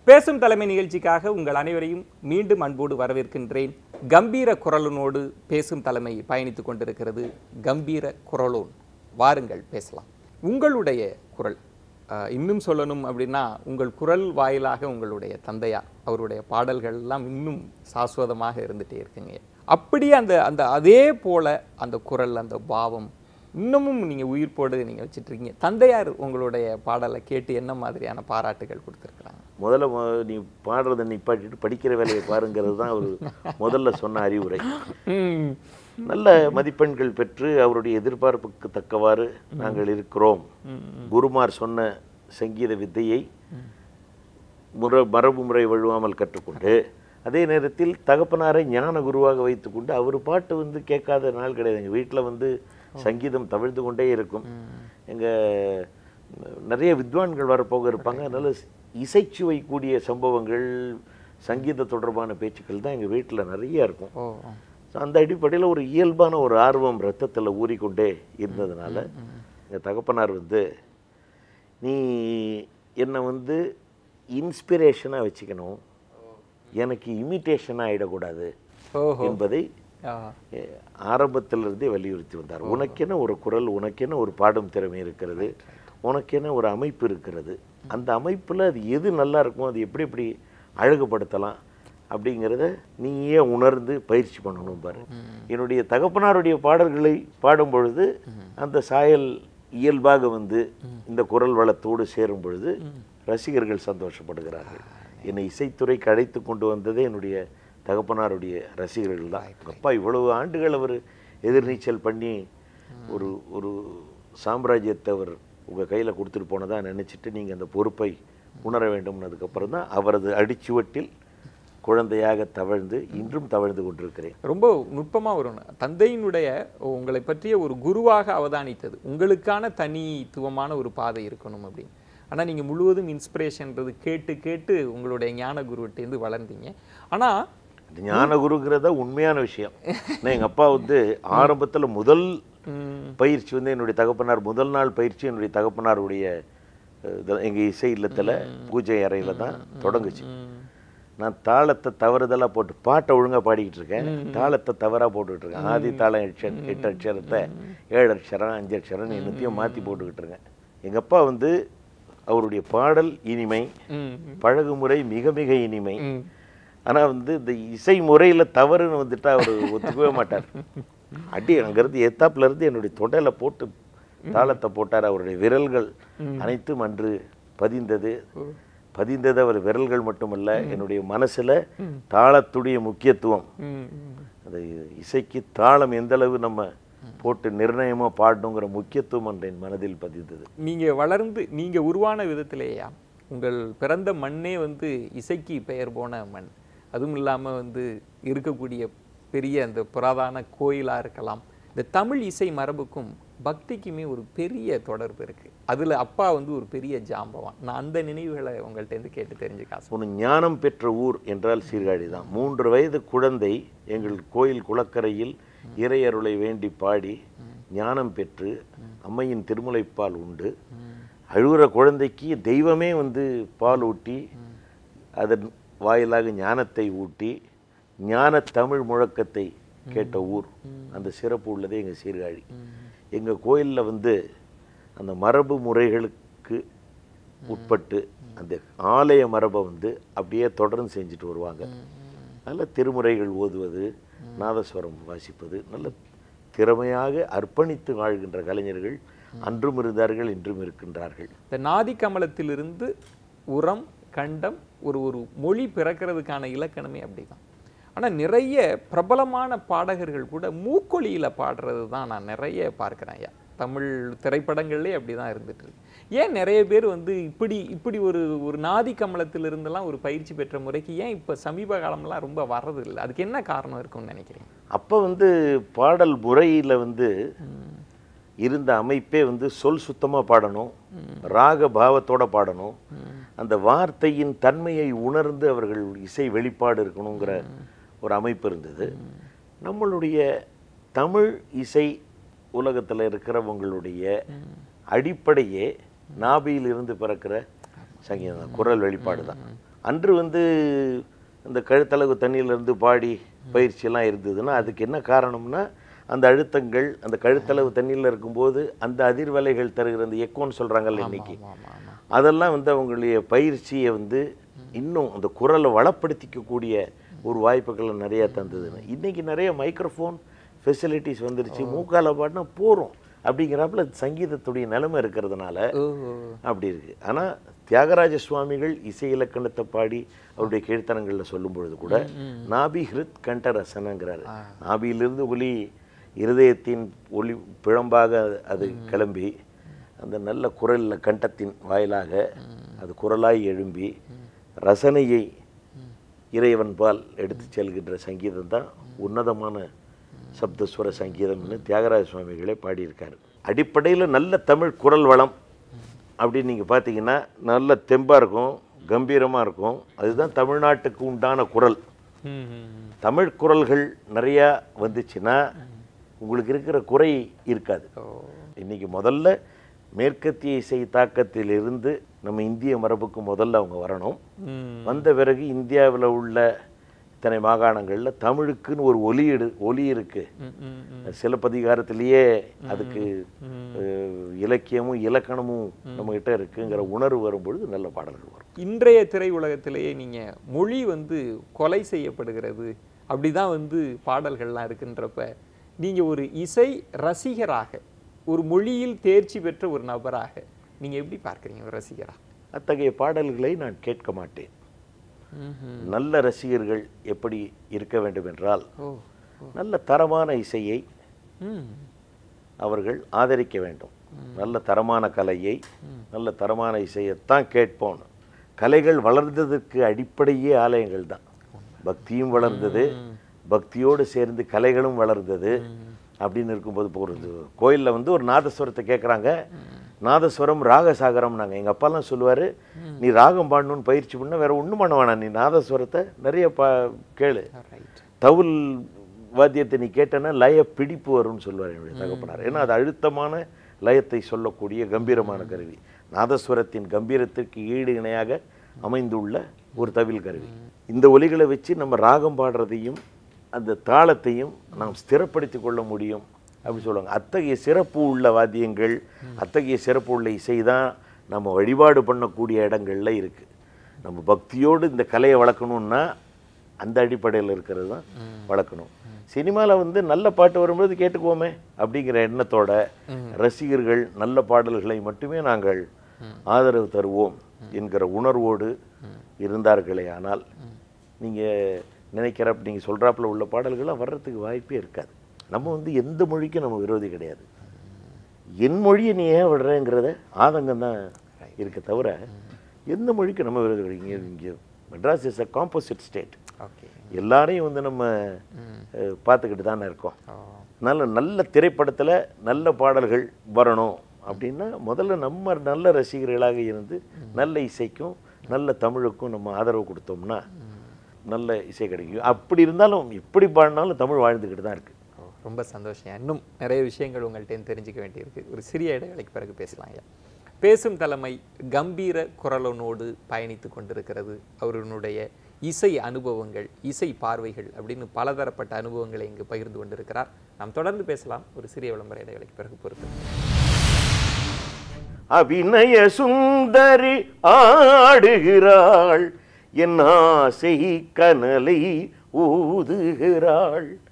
பேசும் தலைமை நிகழ்ச்சிக்காக உங்கள் அனைவரையும் மீண்டும் அன்போடு வரவேற்கின்றேன் கம்பீர குரலனோடு பேசும் தலைமை பயணித்துக் கொண்டிருக்கிறது கம்பீர குரலோன் வாருங்கள் பேசலாம் உங்களுடைய குரல் அஹ், இன்னும் சொல்லணும் அப்படின்னா உங்கள் குரல் வாயிலாக உங்களுடைய தந்தையார் அவருடைய பாடல்கள் எல்லாம் இன்னும் சாஸ்வதமாக இருந்துட்டே இருக்குங்க அப்படியே அந்த அந்த அதே போல அந்த குரல் அந்த பாவம் இன்னமும் நீங்க உயிர்ப்போடு நீங்க வச்சிட்டு இருக்கீங்க தந்தையார் உங்களுடைய பாடலை கேட்டு என்ன மாதிரியான பாராட்டுகள் கொடுத்துருக்குறாங்க முதல்ல மொ- நீ பாடுறதை நிப்பாட்டிட்டு படிக்கிற வேலையை பாருங்கிறது தான் அவர் முதல்ல சொன்ன அறிவுரை ம் நல்ல மதிப்பெண்கள் பெற்று அவருடைய எதிர்பார்ப்புக்கு தக்கவாறு நாங்கள் இருக்கிறோம் குருமார் சொன்ன சங்கீத வித்தையை முறை மரபு முறை வழுவாமல் கற்றுக்கொண்டு அதே நேரத்தில் தகப்பனாரை ஞான குருவாக வைத்துக்கொண்டு அவர் பாட்டு வந்து கேட்காத நாள் கிடையாது எங்கள் வீட்டில் வந்து சங்கீதம் தவிழ்ந்து கொண்டே இருக்கும் எங்கள் நிறைய வித்வான்கள் வரப்போக இருப்பாங்க அதனால இசைச்சுவை கூடிய சம்பவங்கள் சங்கீத தொடர்பான பேச்சுக்கள் தான் எங்கள் வீட்டில் நிறைய இருக்கும் ஓ ஸோ அந்த அடிப்படையில் ஒரு இயல்பான ஒரு ஆர்வம் ரத்தத்தில் ஊறிக்கொண்டே இருந்ததுனால எங்கள் தகப்பனார் வந்து நீ என்னை வந்து இன்ஸ்பிரேஷனாக வச்சுக்கணும் எனக்கு இமிட்டேஷனாக ஆகிடக்கூடாது ஓஹோ என்பதை ஆ அஹ், ஆரம்பத்திலிருந்தே வலியுறுத்தி வந்தார் உனக்கென ஒரு குரல் உனக்கென ஒரு பாடும் திறமை இருக்கிறது உனக்கென ஒரு அமைப்பு இருக்கிறது அந்த அமைப்பில் அது எது நல்லா இருக்கும் அது எப்படி எப்படி அழகுபடுத்தலாம் அப்படிங்கிறத நீயே உணர்ந்து பயிற்சி பண்ணணும் பாரு என்னுடைய தகப்பனாருடைய பாடல்களை பாடும் பொழுது அந்த சாயல் இயல்பாக வந்து இந்த குரல் வளத்தோடு சேரும் பொழுது ரசிகர்கள் சந்தோஷப்படுகிறார்கள் என்னை இசைத்துறைக்கு அழைத்து கொண்டு வந்ததே என்னுடைய தகப்பனாருடைய ரசிகர்கள் தான் எங்க அப்பா இவ்வளவு ஆண்டுகள் அவர் எதிர்நீச்சல் பண்ணி ஒரு ஒரு சாம்ராஜ்யத்தை அவர் உங்கள் கையில் கொடுத்துட்டு போனதா நினச்சிட்டு நீங்கள் அந்த பொறுப்பை உணர வேண்டும்னதுக்கப்புறம் தான் அவரது அடிச்சுவட்டில் குழந்தையாக தவழ்ந்து இன்றும் தவழ்ந்து கொண்டிருக்கிறேன் ரொம்ப நுட்பமா வரும் தந்தையினுடைய உங்களை பற்றிய ஒரு குருவாக அவதானித்தது உங்களுக்கான தனித்துவமான ஒரு பாதை இருக்கணும் அப்படின்னு ஆனா நீங்க முழுவதும் இன்ஸ்பிரேஷன்ன்றது கேட்டு கேட்டு உங்களுடைய ஞான குருவிட்டேருந்து வளர்ந்தீங்க ஆனா ஞானகுருங்கிறத உண்மையான விஷயம் ஏன்னா எங்கள் அப்பா வந்து ஆரம்பத்தில் முதல் ம், பயிற்சி வந்து என்னுடைய தகப்பனார் முதல் நாள் பயிற்சி என்னுடைய தகப்பனாருடைய அஹ், இதுல- எங்க இசை இல்லத்துல பூஜை அறையில தான் தொடங்குச்சு ம், நான் தாளத்தை தவறுதலா போட்டு பாட்டை ஒழுங்கா பாடிக்கிட்டு இருக்கேன் தாளத்தை தவறா போட்டுக்கிட்டு இருக்கேன் ஆதி தாளம் எட்டு எட்டு அக்ஷரத்தை ஏழு அக்ஷரம் அஞ்சு அக்ஷரம் என்னத்தையும் மாத்தி போட்டுக்கிட்டு இருக்கேன் எங்க அப்பா வந்து அவருடைய பாடல் இனிமை ம், பழகுமுறை மிக மிக இனிமை ம். ஆனா வந்து இந்த இசை முறையில தவறுன்னு வந்துட்டா அவர் ஒத்துக்கவே மாட்டார் அடி அங்கிருந்து எத்தாப்புல இருந்து என்னுடைய தொடையில போட்டு தாளத்தை போட்டார் அவருடைய விரல்கள் அனைத்தும் அன்று பதிந்தது பதிந்தது அவர் விரல்கள் மட்டுமல்ல என்னுடைய மனசுல தாளத்துடைய முக்கியத்துவம் ம், ம். அது இசைக்கு தாளம் எந்த அளவு நம்ம போட்டு நிர்ணயமா பாடணுங்கிற முக்கியத்துவம் என்ற என் மனதில் பதிந்தது நீங்க வளர்ந்து நீங்க உருவான விதத்திலேயா உங்கள் பிறந்த மண்ணே வந்து இசைக்கு பெயர் போன மண் அதுவும் இல்லாம வந்து இருக்கக்கூடிய பெரிய அந்த புராதான கோயிலா இருக்கலாம் இந்த தமிழ் இசை மரபுக்கும் பக்திக்குமே ஒரு பெரிய தொடர்பு இருக்கு அதுல அப்பா வந்து ஒரு பெரிய ஜாம்பவான் நான் அந்த நினைவுகளை உங்கள்ட்ட இருந்து கேட்டு தெரிஞ்சுக்க ஆசை ஒரு ஞானம் பெற்ற ஊர் என்றால் சீர்காழி தான் மூன்று வயது குழந்தை எங்கள் கோயில் குளக்கரையில் இறையருளை வேண்டி பாடி ஞானம் பெற்று அம்மையின் திருமுலைப்பால் உண்டு அழுகிற குழந்தைக்கு தெய்வமே வந்து பால் ஊட்டி அதன் வாயிலாக ஞானத்தை ஊட்டி ஞான தமிழ் முழக்கத்தை கேட்ட ஊர் அந்த சிறப்பு உள்ளதே எங்கள் சீர்காழி எங்கள் கோயிலில் வந்து அந்த மரபு முறைகளுக்கு உட்பட்டு அந்த ஆலய மரபை வந்து அப்படியே தொடர்ந்து செஞ்சுட்டு வருவாங்க நல்ல திருமுறைகள் ஓதுவது நாதஸ்வரம் வாசிப்பது நல்ல திறமையாக அர்ப்பணித்து வாழ்கின்ற கலைஞர்கள் அன்றும் இருந்தார்கள் இன்றும் இருக்கின்றார்கள் இந்த நாதி கமலத்திலிருந்து உரம் கண்டம் ஒரு ஒரு மொழி பிறக்கிறதுக்கான இலக்கணமே அப்படிதான் ஆனா நிறைய பிரபலமான பாடகர்கள் கூட மூக்கொலியில பாடுறது தான் நான் நிறைய பார்க்கிறேன் ஐயா தமிழ் திரைப்படங்கள்லேயே அப்படிதான் இருந்துட்டு இருக்கு ஏன் நிறைய பேர் வந்து இப்படி இப்படி ஒரு ஒரு நாதி கமலத்திலிருந்தெல்லாம் ஒரு பயிற்சி பெற்ற முறைக்கு ஏன் இப்ப சமீப காலம்லாம் ரொம்ப வர்றது இல்லை அதுக்கு என்ன காரணம் இருக்கும்னு நினைக்கிறீங்க அப்போ வந்து பாடல் முறையில் வந்து இருந்த அமைப்பே வந்து சொல் சுத்தமாக பாடணும் ராக பாவத்தோட பாடணும் அந்த வார்த்தையின் தன்மையை உணர்ந்து அவர்கள் இசை வெளிப்பாடு இருக்கணுங்கிற ஒரு அமைப்பு இருந்தது நம்மளுடைய தமிழ் இசை உலகத்தில் இருக்கிறவங்களுடைய அடிப்படையே நாபியில் இருந்து பிறக்கிற சங்கீதம் குரல் வெளிப்பாடு தான் அன்று வந்து இந்த கழுத்தளவு தண்ணியிலேருந்து பாடி பயிற்சியெல்லாம் இருந்ததுன்னா அதுக்கு என்ன காரணம்னா அந்த அழுத்தங்கள் அந்த கழுத்தளவு தண்ணியில் இருக்கும்போது அந்த அதிர்வலைகள் தருகிற அந்த எக்கோன்னு சொல்கிறாங்கல்ல இன்னைக்கு ஆமா ஆமா ஆமா அதெல்லாம் வந்து அவங்களுடைய பயிற்சியை வந்து இன்னும் அந்த குரலை வளப்படுத்திக்கக்கூடிய ஒரு வாய்ப்புகளை நிறைய தந்ததுன்னு இன்னைக்கு நிறைய மைக்ரோஃபோன் ஃபெசிலிட்டிஸ் வந்துருச்சு மூக்கால பாடினா போகிறோம் அப்படிங்கிறப்பல சங்கீதத்துடைய நிலைமை இருக்கிறதுனால ஓ அப்படி இருக்கு ஆனா தியாகராஜ சுவாமிகள் இசை இலக்கணத்தை பாடி அவருடைய கீர்த்தனங்களில் சொல்லும் பொழுது கூட நாபி ஹிருத் கண்ட ரசனங்கிறாரு நாபியிலிருந்து ஒலி இருதயத்தின் ஒளி பிழம்பாக அது கிளம்பி அந்த நல்ல குரலில் கண்டத்தின் வாயிலாக அது குரலாய் எழும்பி ரசனையை இறைவன் பால் எடுத்து செல்கின்ற சங்கீதம் தான் உன்னதமான சப்தஸ்வர சங்கீதம்னு தியாகராஜ சுவாமிகளே பாடியிருக்காரு அடிப்படையில் நல்ல தமிழ் குரல் வளம் அப்படின்னு நீங்கள் பார்த்தீங்கன்னா நல்ல தெம்பாக இருக்கும் கம்பீரமாக இருக்கும் அதுதான் தமிழ்நாட்டுக்கு உண்டான குரல் ம், ம், ம். தமிழ் குரல்கள் நிறையா வந்துச்சுன்னா உங்களுக்கு இருக்கிற குறை இருக்காது ஓ இன்னைக்கு முதல்ல மேற்கத்திய இசை தாக்கத்திலிருந்து நம்ம இந்திய மரபுக்கு முதல்ல அவங்க வரணும் ம் வந்த பிறகு இந்தியாவில் உள்ள இத்தனை மாகாணங்களில் தமிழுக்குன்னு ஒரு ஒலி எடு ஒலி இருக்கு ம், ம், ம். சிலப்பதிகாரத்திலேயே அதுக்கு அஹ், இலக்கியமும் இலக்கணமும் நம்மகிட்ட இருக்குங்கிற உணர்வு வரும்பொழுது நல்ல பாடல்கள் வரும் இன்றைய திரையுலகத்திலேயே நீங்க மொழி வந்து கொலை செய்யப்படுகிறது அப்படிதான் வந்து பாடல்கள்லாம் இருக்குன்றப்ப நீங்க ஒரு இசை ரசிகராக ஒரு மொழியில் தேர்ச்சி பெற்ற ஒரு நபராக நீங்க எப்படி பார்க்கறீங்க ஒரு ரசிகரா அத்தகைய பாடல்களை நான் கேட்க மாட்டேன் ம்ஹும். நல்ல ரசிகர்கள் எப்படி இருக்க வேண்டும் என்றால் ஓ நல்ல தரமான இசையை ம் அவர்கள் ஆதரிக்க வேண்டும் நல்ல தரமான கலையை நல்ல தரமான இசையைத்தான் கேட்போம் கலைகள் வளர்ந்ததற்கு அடிப்படையே ஆலயங்கள் தான் பக்தியும் வளர்ந்தது பக்தியோடு சேர்ந்து கலைகளும் வளர்ந்தது அப்படின்னு இருக்கும்போது போகிறது கோயிலில் வந்து ஒரு நாதஸ்வரத்தை கேட்குறாங்க நாதஸ்வரம் ராகசாகரம் நாங்கள் எங்கள் அப்பாலாம் சொல்லுவார் நீ ராகம் பாடணும்னு பயிற்சி பண்ண வேற ஒன்றும் பண்ண வேணாம் நீ நாதஸ்வரத்தை நிறைய பா கேளு ரைட் தவுல் வாத்தியத்தை நீ கேட்டனா லய பிடிப்பு வரும்னு சொல்லுவார் என்னுடைய தகப்பனார் ஏன்னா அது அழுத்தமான லயத்தை சொல்லக்கூடிய கம்பீரமான கருவி நாதஸ்வரத்தின் கம்பீரத்திற்கு ஈடு இணையாக அமைந்துள்ள ஒரு தவில் கருவி இந்த ஒலிகளை வச்சு நம்ம ராகம் பாடுறதையும் அந்த தாளத்தையும் நாம் ஸ்திரப்படுத்தி கொள்ள முடியும் அப்படி சொல்லுவாங்க அத்தகைய சிறப்பு உள்ள வாத்தியங்கள் அத்தகைய சிறப்பு உள்ள இசை தான் நம்ம வழிபாடு பண்ணக்கூடிய இடங்கள்ல இருக்கு நம்ம பக்தியோடு இந்த கலையை வளர்க்கணும்னா அந்த அடிப்படையில் இருக்கிறது தான் வளர்க்கணும் சினிமாவில் வந்து நல்ல பாட்டு வரும்போது கேட்டுக்குவோமே அப்படிங்கிற எண்ணத்தோட ரசிகர்கள் நல்ல பாடல்களை மட்டுமே நாங்கள் ஆதரவு தருவோம் என்கிற உணர்வோடு இருந்தார்களே ஆனால் நீங்கள் நினைக்கிறப்ப நீங்கள் சொல்கிறாப்புல உள்ள பாடல்கள்லாம் வர்றதுக்கு வாய்ப்பே இருக்காது நம்ம வந்து எந்த மொழிக்கும் நம்ம விரோதி கிடையாது என் மொழியை நீ ஏன் விடுறேங்கிறத ஆதங்கம் தான் இருக்க தவிர எந்த மொழிக்கும் நம்ம விரோதி கிடையாது இங்கே இங்கே Madras is a composite state okay எல்லாரையும் வந்து நம்ம அஹ், பார்த்துக்கிட்டு தானே இருக்கோம் ஓ நல்ல நல்ல திரைப்படத்தில் நல்ல பாடல்கள் வரணும் அப்படின்னா முதல்ல நம்ம நல்ல ரசிகர்களாக இருந்து நல்ல இசைக்கும் நல்ல தமிழுக்கும் நம்ம ஆதரவு கொடுத்தோம்னா நல்ல இசை கிடைக்கும் அப்படி இருந்தாலும் எப்படி பாடினாலும் தமிழ் வாழ்ந்துக்கிட்டு தான் இருக்குது ஓ, ரொம்ப சந்தோஷம் இன்னும் நிறைய விஷயங்கள் உங்கள்கிட்ட தெரிஞ்சுக்க வேண்டியிருக்கு ஒரு சிறிய இடைவேளைக்கு பிறகு பேசலாம் ஐயா பேசும் தலைமை கம்பீர குரலனோடு பயணித்து கொண்டிருக்கிறது அவருடைய இசை அனுபவங்கள் இசை பார்வைகள் அப்படின்னு பலதரப்பட்ட அனுபவங்களை இங்கு பகிர்ந்து கொண்டிருக்கிறார் நாம் தொடர்ந்து பேசலாம் ஒரு சிறிய விளம்பர இடைவேளைக்கு பிறகு பொறுத்து அபிநய சுந்தரி ஆடுகிறாள் என் ஆசை கனலை ஊதுகிறாள்